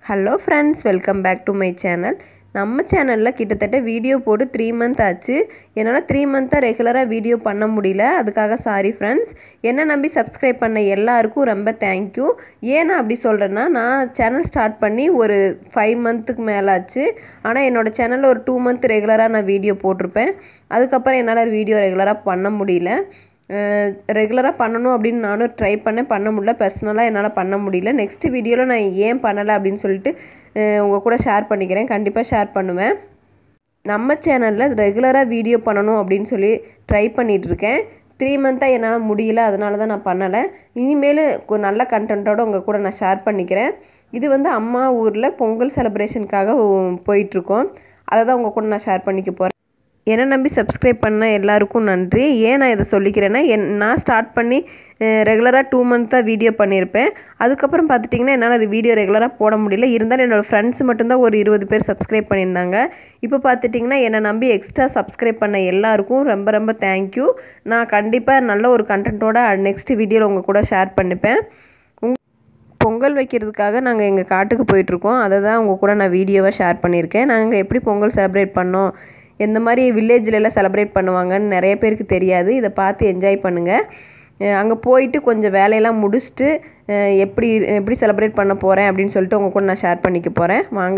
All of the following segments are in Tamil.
hello friends welcome back to my channel நம்ம சேனலில் கிட்டத்தட்ட வீடியோ போட்டு த்ரீ மந்த் ஆச்சு என்னால் த்ரீ மந்த்தாக ரெகுலராக வீடியோ பண்ண முடியல அதுக்காக சாரி ஃப்ரெண்ட்ஸ் என்ன நம்பி சப்ஸ்கிரைப் பண்ண எல்லாருக்கும் ரொம்ப தேங்க்யூ ஏன் நான் அப்படி சொல்கிறேன்னா நான் சேனல் ஸ்டார்ட் பண்ணி ஒரு ஃபைவ் மந்த்துக்கு மேலே ஆச்சு ஆனால் என்னோடய சேனலில் ஒரு டூ மந்த் ரெகுலராக நான் வீடியோ போட்டிருப்பேன் அதுக்கப்புறம் என்னால் வீடியோ ரெகுலராக பண்ண முடியல ரெகுலராக பண்ணணும் அப்படின்னு நானும் ட்ரை பண்ணேன் பண்ண முடியல பர்சனலாக என்னால் பண்ண முடியல நெக்ஸ்ட் வீடியோவில் நான் ஏன் பண்ணலை அப்படின்னு சொல்லிட்டு உங்கள் கூட ஷேர் பண்ணிக்கிறேன் கண்டிப்பாக ஷேர் பண்ணுவேன் நம்ம சேனலில் ரெகுலராக வீடியோ பண்ணணும் அப்படின்னு சொல்லி ட்ரை பண்ணிகிட்ருக்கேன் த்ரீ மந்த்தாக என்னால் முடியல அதனால தான் நான் பண்ணலை இனிமேல் நல்ல கண்டென்ட்டோடு உங்கள் கூட நான் ஷேர் பண்ணிக்கிறேன் இது வந்து அம்மா ஊரில் பொங்கல் செலிப்ரேஷனுக்காக போயிட்டுருக்கோம் அதை தான் உங்கள் கூட நான் ஷேர் பண்ணிக்க போகிறேன் என்னை நம்பி சப்ஸ்கிரைப் பண்ண எல்லாருக்கும் நன்றி ஏன் நான் இதை சொல்லிக்கிறேன்னா என் நான் ஸ்டார்ட் பண்ணி ரெகுலராக டூ மந்த்தாக வீடியோ பண்ணியிருப்பேன் அதுக்கப்புறம் பார்த்துட்டிங்கன்னா என்னால் அது வீடியோ ரெகுலராக போட முடியல இருந்தாலும் என்னோடய ஃப்ரெண்ட்ஸ் மட்டும்தான் ஒரு இருபது பேர் சப்ஸ்கிரைப் பண்ணியிருந்தாங்க இப்போ பார்த்துட்டிங்கன்னா என்னை நம்பி எக்ஸ்ட்ரா சப்ஸ்கிரைப் பண்ண எல்லாருக்கும் ரொம்ப ரொம்ப தேங்க்யூ நான் கண்டிப்பாக நல்ல ஒரு கண்டென்ட்டோட நெக்ஸ்ட் வீடியோவில் உங்கள் கூட ஷேர் பண்ணிப்பேன் பொங்கல் வைக்கிறதுக்காக நாங்கள் எங்கள் காட்டுக்கு போயிட்டுருக்கோம் அதை தான் உங்கள் கூட நான் வீடியோவாக ஷேர் பண்ணியிருக்கேன் நாங்கள் எப்படி பொங்கல் செலிப்ரேட் பண்ணோம் எந்த மாதிரி வில்லேஜ்லலாம் செலிப்ரேட் பண்ணுவாங்கன்னு நிறைய பேருக்கு தெரியாது இதை பார்த்து என்ஜாய் பண்ணுங்கள் அங்கே போயிட்டு கொஞ்சம் வேலையெல்லாம் முடிச்சுட்டு எப்படி எப்படி செலிப்ரேட் பண்ண போகிறேன் அப்படின்னு சொல்லிட்டு உங்கள் கூட நான் ஷேர் பண்ணிக்க போகிறேன் வாங்க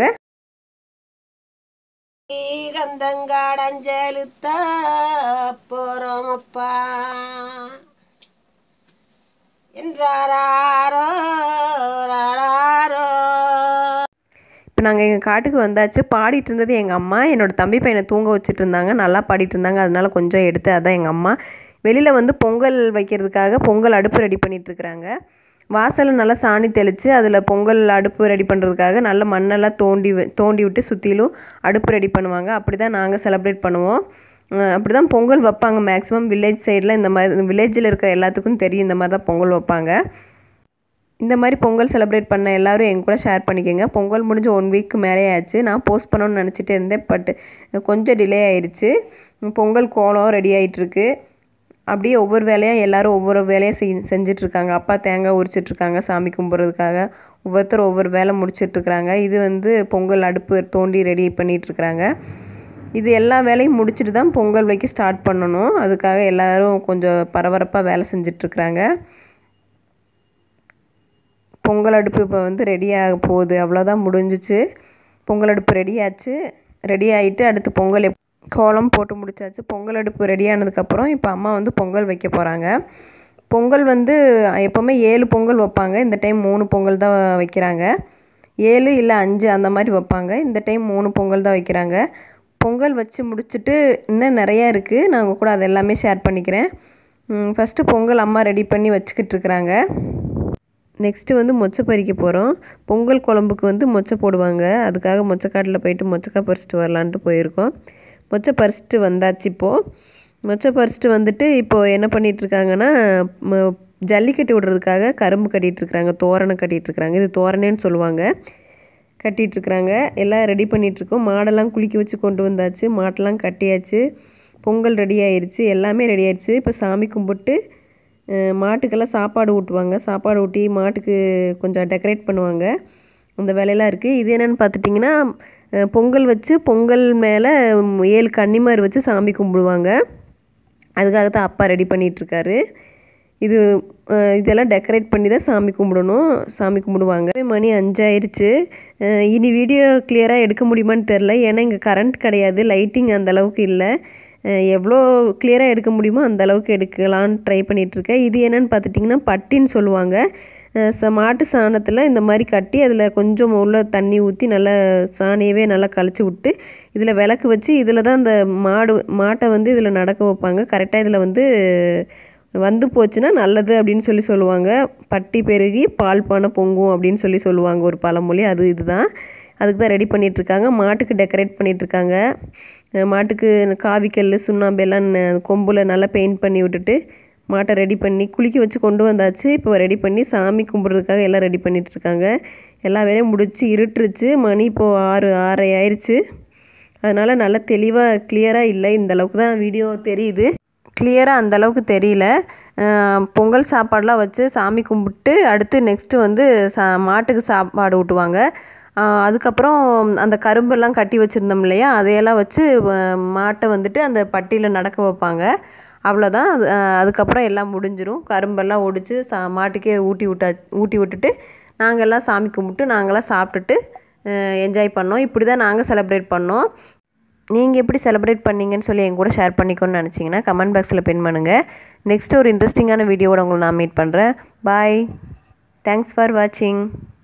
கந்தங்காடஞ்சலுத்த போறோமப்பா என்றாரோ ராரோ இப்போ நாங்கள் எங்கள் காட்டுக்கு வந்தாச்சு பாடிட்டு இருந்தது எங்கள் அம்மா என்னோடய தம்பி பையனை தூங்க வச்சுட்டு இருந்தாங்க நல்லா பாடிட்டு இருந்தாங்க அதனால கொஞ்சம் எடுத்து அதான் எங்கள் அம்மா வெளியில் வந்து பொங்கல் வைக்கிறதுக்காக பொங்கல் அடுப்பு ரெடி பண்ணிகிட்ருக்குறாங்க வாசலில் நல்லா சாணி தெளித்து அதில் பொங்கல் அடுப்பு ரெடி பண்ணுறதுக்காக நல்ல மண்ணெல்லாம் தோண்டி தோண்டி விட்டு சுற்றிலும் அடுப்பு ரெடி பண்ணுவாங்க அப்படி தான் நாங்கள் செலிப்ரேட் பண்ணுவோம் அப்படி தான் பொங்கல் வைப்பாங்க மேக்ஸிமம் வில்லேஜ் சைடில் இந்த மாதிரி வில்லேஜில் இருக்க எல்லாத்துக்கும் தெரியும் இந்த மாதிரி தான் பொங்கல் வைப்பாங்க இந்த மாதிரி பொங்கல் செலிப்ரேட் பண்ண எல்லோரும் என் கூட ஷேர் பண்ணிக்கோங்க பொங்கல் முடிஞ்சு ஒன் வீக் மேலே ஆச்சு நான் போஸ்ட் பண்ணணும்னு நினச்சிட்டு இருந்தேன் பட் கொஞ்சம் டிலே ஆயிடுச்சு பொங்கல் கோலம் ரெடி ஆகிட்டுருக்கு அப்படியே ஒவ்வொரு வேலையாக எல்லோரும் ஒவ்வொரு வேலையாக செய் செஞ்சிட்ருக்காங்க அப்பா தேங்காய் உரிச்சிட்ருக்காங்க சாமி கும்பிட்றதுக்காக ஒவ்வொருத்தர் ஒவ்வொரு வேலை முடிச்சிட்ருக்குறாங்க இது வந்து பொங்கல் அடுப்பு தோண்டி ரெடி பண்ணிகிட்ருக்குறாங்க இது எல்லா வேலையும் முடிச்சுட்டு தான் பொங்கல் வைக்க ஸ்டார்ட் பண்ணணும் அதுக்காக எல்லோரும் கொஞ்சம் பரபரப்பாக வேலை செஞ்சிட்ருக்குறாங்க பொங்கல் அடுப்பு இப்போ வந்து ரெடியாக போகுது அவ்வளோதான் முடிஞ்சிச்சு பொங்கல் அடுப்பு ரெடியாச்சு ரெடி ஆகிட்டு அடுத்து பொங்கல் எப் கோலம் போட்டு முடிச்சாச்சு பொங்கல் அடுப்பு ரெடி ஆனதுக்கப்புறம் இப்போ அம்மா வந்து பொங்கல் வைக்க போகிறாங்க பொங்கல் வந்து எப்போவுமே ஏழு பொங்கல் வைப்பாங்க இந்த டைம் மூணு பொங்கல் தான் வைக்கிறாங்க ஏழு இல்லை அஞ்சு அந்த மாதிரி வைப்பாங்க இந்த டைம் மூணு பொங்கல் தான் வைக்கிறாங்க பொங்கல் வச்சு முடிச்சுட்டு இன்னும் நிறையா இருக்குது நான் உங்கள் கூட அது எல்லாமே ஷேர் பண்ணிக்கிறேன் ஃபஸ்ட்டு பொங்கல் அம்மா ரெடி பண்ணி வச்சுக்கிட்டு இருக்கிறாங்க நெக்ஸ்ட்டு வந்து மொச்சை பறிக்க போகிறோம் பொங்கல் குழம்புக்கு வந்து மொச்சை போடுவாங்க அதுக்காக மொச்சக்காட்டில் போயிட்டு மொச்சக்காய் பறிச்சிட்டு வரலான்ட்டு போயிருக்கோம் மொச்சை பறிச்சிட்டு வந்தாச்சு இப்போது மொச்சை பறிச்சிட்டு வந்துட்டு இப்போது என்ன பண்ணிகிட்ருக்காங்கன்னா ஜல்லிக்கட்டு விடுறதுக்காக கரும்பு கட்டிகிட்ருக்குறாங்க தோரணை கட்டிகிட்ருக்குறாங்க இது தோரணைன்னு சொல்லுவாங்க கட்டிகிட்ருக்குறாங்க எல்லாம் ரெடி பண்ணிகிட்ருக்கோம் மாடெல்லாம் குளிக்க வச்சு கொண்டு வந்தாச்சு மாட்டெல்லாம் கட்டியாச்சு பொங்கல் ரெடி ஆயிடுச்சு எல்லாமே ரெடி ஆயிடுச்சு இப்போ சாமி கும்பிட்டு மாட்டுக்கெல்லாம் சாப்பாடு ஊட்டுவாங்க சாப்பாடு ஊட்டி மாட்டுக்கு கொஞ்சம் டெக்கரேட் பண்ணுவாங்க அந்த வேலையெல்லாம் இருக்குது இது என்னென்னு பார்த்துட்டிங்கன்னா பொங்கல் வச்சு பொங்கல் மேலே ஏழு கன்னிமார் வச்சு சாமி கும்பிடுவாங்க அதுக்காக தான் அப்பா ரெடி பண்ணிகிட்ருக்காரு இது இதெல்லாம் டெக்கரேட் பண்ணி தான் சாமி கும்பிடணும் சாமி கும்பிடுவாங்க மணி அஞ்சாயிருச்சு இனி வீடியோ கிளியராக எடுக்க முடியுமான்னு தெரில ஏன்னா இங்கே கரண்ட் கிடையாது லைட்டிங் அந்த அளவுக்கு இல்லை எவ்வளோ கிளியராக எடுக்க முடியுமோ அந்த அளவுக்கு எடுக்கலான்னு ட்ரை பண்ணிகிட்ருக்கேன் இது என்னென்னு பார்த்துட்டிங்கன்னா பட்டின்னு சொல்லுவாங்க ச மாட்டு சாணத்தில் இந்த மாதிரி கட்டி அதில் கொஞ்சம் உள்ள தண்ணி ஊற்றி நல்லா சாணியவே நல்லா கழிச்சு விட்டு இதில் விளக்கு வச்சு இதில் தான் இந்த மாடு மாட்டை வந்து இதில் நடக்க வைப்பாங்க கரெக்டாக இதில் வந்து வந்து போச்சுன்னா நல்லது அப்படின்னு சொல்லி சொல்லுவாங்க பட்டி பெருகி பால் பானை பொங்கும் அப்படின்னு சொல்லி சொல்லுவாங்க ஒரு பழமொழி அது இதுதான் அதுக்கு தான் ரெடி பண்ணிகிட்ருக்காங்க மாட்டுக்கு டெக்கரேட் பண்ணிகிட்ருக்காங்க மாட்டுக்கு காவிக்கல் சுண்ணாம்பு எல்லாம் கொம்பில் நல்லா பெயிண்ட் பண்ணி விட்டுட்டு மாட்டை ரெடி பண்ணி குளிக்க வச்சு கொண்டு வந்தாச்சு இப்போ ரெடி பண்ணி சாமி கும்பிட்றதுக்காக எல்லாம் ரெடி பண்ணிகிட்ருக்காங்க எல்லா வேலையும் முடிச்சு இருட்டுருச்சு மணி இப்போது ஆறு ஆறரை ஆயிடுச்சு அதனால் நல்லா தெளிவாக கிளியராக இல்லை இந்த அளவுக்கு தான் வீடியோ தெரியுது கிளியராக அந்தளவுக்கு தெரியல பொங்கல் சாப்பாடெலாம் வச்சு சாமி கும்பிட்டு அடுத்து நெக்ஸ்ட்டு வந்து சா மாட்டுக்கு சாப்பாடு ஊட்டுவாங்க ஆஹ் அதுக்கப்புறம் அந்த கரும்பெல்லாம் கட்டி வச்சுருந்தோம் இல்லையா அதையெல்லாம் வச்சு அஹ் மாட்டை வந்துட்டு அந்த பட்டியில் நடக்க வைப்பாங்க அவ்வளோதான் அது அஹ் அதுக்கப்புறம் எல்லாம் முடிஞ்சிரும் கரும்பெல்லாம் ஒடிச்சு சா மாட்டுக்கே ஊட்டி விட்டா ஊட்டி விட்டுட்டு நாங்கள் எல்லாம் சாமி கும்பிட்டு நாங்களாம் சாப்பிட்டுட்டு என்ஜாய் பண்ணோம் இப்படி தான் நாங்கள் செலிப்ரேட் பண்ணோம் நீங்கள் எப்படி செலிப்ரேட் பண்ணீங்கன்னு சொல்லி என் கூட ஷேர் பண்ணிக்கணும்னு நினச்சிங்கன்னா கமெண்ட் பாக்ஸில் பின் பண்ணுங்கள் நெக்ஸ்ட் ஒரு இன்ட்ரெஸ்டிங்கான வீடியோவோட உங்களை நான் மீட் பண்ணுறேன் பாய் தேங்க்ஸ் ஃபார் வாட்சிங்